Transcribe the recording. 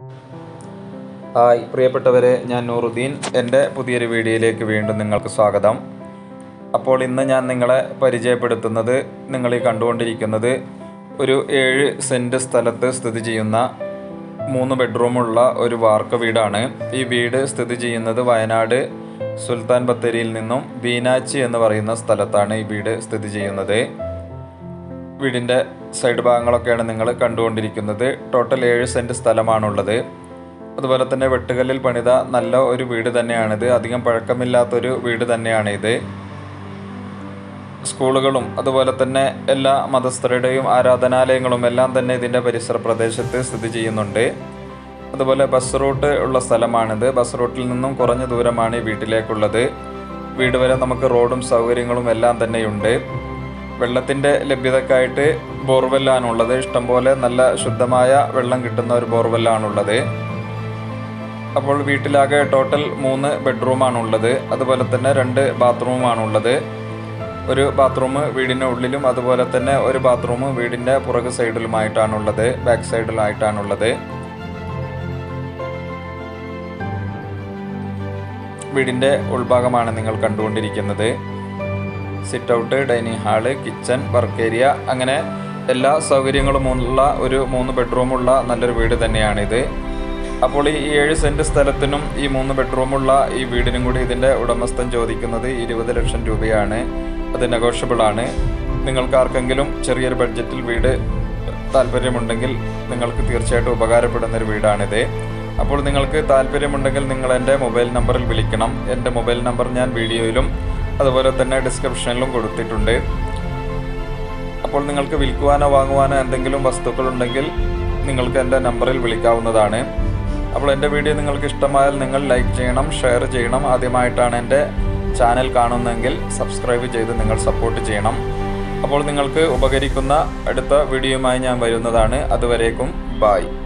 hi പ്രിയപ്പെട്ടവരെ ഞാൻ നൂറുദ്ദീൻ എൻ്റെ പുതിയൊരു വീഡിയോയിലേക്ക് വീണ്ടും നിങ്ങൾക്ക് സ്വാഗതം അപ്പോൾ ഇന്ന് ഞാൻ നിങ്ങളെ പരിചയപ്പെടുത്തുന്നത് നിങ്ങൾ ഈ കണ്ടുകൊണ്ടിരിക്കുന്നത് ഒരു ഏഴ് സെൻറ്റ് സ്ഥലത്ത് സ്ഥിതി ചെയ്യുന്ന മൂന്ന് ബെഡ്റൂമുള്ള ഒരു വാർക്ക വീടാണ് ഈ വീട് സ്ഥിതി ചെയ്യുന്നത് വയനാട് സുൽത്താൻ ബത്തേരിയിൽ നിന്നും ബീനാച്ചി എന്ന് പറയുന്ന സ്ഥലത്താണ് ഈ വീട് സ്ഥിതി ചെയ്യുന്നത് വീടിൻ്റെ സൈഡ് ഭാഗങ്ങളൊക്കെയാണ് നിങ്ങൾ കണ്ടുകൊണ്ടിരിക്കുന്നത് ടോട്ടൽ ഏഴ് സെൻറ്റ് സ്ഥലമാണുള്ളത് അതുപോലെ തന്നെ വെട്ടുകല്ലിൽ പണിത നല്ല ഒരു വീട് തന്നെയാണിത് അധികം പഴക്കമില്ലാത്തൊരു വീട് തന്നെയാണ് ഇത് സ്കൂളുകളും അതുപോലെ തന്നെ എല്ലാ മതസ്ഥരുടെയും ആരാധനാലയങ്ങളും എല്ലാം തന്നെ ഇതിൻ്റെ പരിസര പ്രദേശത്ത് സ്ഥിതി ചെയ്യുന്നുണ്ട് അതുപോലെ ബസ് റൂട്ട് ഉള്ള സ്ഥലമാണിത് ബസ് റൂട്ടിൽ നിന്നും കുറഞ്ഞ ദൂരമാണ് ഈ വീട്ടിലേക്കുള്ളത് വീട് വരെ നമുക്ക് റോഡും സൗകര്യങ്ങളും എല്ലാം തന്നെയുണ്ട് വെള്ളത്തിൻ്റെ ലഭ്യതക്കായിട്ട് ബോർവെല്ലാണുള്ളത് ഇഷ്ടംപോലെ നല്ല ശുദ്ധമായ വെള്ളം കിട്ടുന്ന ഒരു ബോർവെല്ലാണുള്ളത് അപ്പോൾ വീട്ടിലാകെ ടോട്ടൽ മൂന്ന് ബെഡ്റൂമാണുള്ളത് അതുപോലെ തന്നെ രണ്ട് ബാത്റൂമാണുള്ളത് ഒരു ബാത്റൂം വീടിൻ്റെ ഉള്ളിലും അതുപോലെ തന്നെ ഒരു ബാത്റൂം വീടിൻ്റെ പുറകു സൈഡിലുമായിട്ടാണുള്ളത് ബാക്ക് സൈഡിലായിട്ടാണുള്ളത് വീടിൻ്റെ ഉൾഭാഗമാണ് നിങ്ങൾ കണ്ടുകൊണ്ടിരിക്കുന്നത് sit out dining hall kitchen work area അങ്ങനെ എല്ലാ സൗകര്യങ്ങളുമുള്ള ഒരു മൂന്ന് ബെഡ്റൂമുള്ള നല്ലൊരു വീട് തന്നെയാണിത് അപ്പോൾ ഈ ഏഴ് സെൻറ്റ് സ്ഥലത്തിനും ഈ മൂന്ന് ബെഡ്റൂമുള്ള ഈ വീടിനും കൂടി ഇതിൻ്റെ ഉടമസ്ഥൻ ചോദിക്കുന്നത് ഇരുപത് ലക്ഷം രൂപയാണ് അത് നെഗോഷ്യബിൾ ആണ് നിങ്ങൾക്ക് ആർക്കെങ്കിലും ചെറിയൊരു ബഡ്ജറ്റിൽ വീട് താല്പര്യമുണ്ടെങ്കിൽ നിങ്ങൾക്ക് തീർച്ചയായിട്ടും ഉപകാരപ്പെടുന്ന ഒരു വീടാണിത് അപ്പോൾ നിങ്ങൾക്ക് താല്പര്യമുണ്ടെങ്കിൽ നിങ്ങൾ എൻ്റെ മൊബൈൽ നമ്പറിൽ വിളിക്കണം എൻ്റെ മൊബൈൽ നമ്പർ ഞാൻ വീഡിയോയിലും അതുപോലെ തന്നെ ഡിസ്ക്രിപ്ഷനിലും കൊടുത്തിട്ടുണ്ട് അപ്പോൾ നിങ്ങൾക്ക് വിൽക്കുവാനോ വാങ്ങുവാനോ എന്തെങ്കിലും വസ്തുക്കളുണ്ടെങ്കിൽ നിങ്ങൾക്ക് എൻ്റെ നമ്പറിൽ വിളിക്കാവുന്നതാണ് അപ്പോൾ എൻ്റെ വീഡിയോ നിങ്ങൾക്ക് ഇഷ്ടമായാൽ നിങ്ങൾ ലൈക്ക് ചെയ്യണം ഷെയർ ചെയ്യണം ആദ്യമായിട്ടാണ് എൻ്റെ ചാനൽ കാണുന്നതെങ്കിൽ സബ്സ്ക്രൈബ് ചെയ്ത് നിങ്ങൾ സപ്പോർട്ട് ചെയ്യണം അപ്പോൾ നിങ്ങൾക്ക് ഉപകരിക്കുന്ന അടുത്ത വീഡിയോയുമായി ഞാൻ വരുന്നതാണ് അതുവരേക്കും ബായ്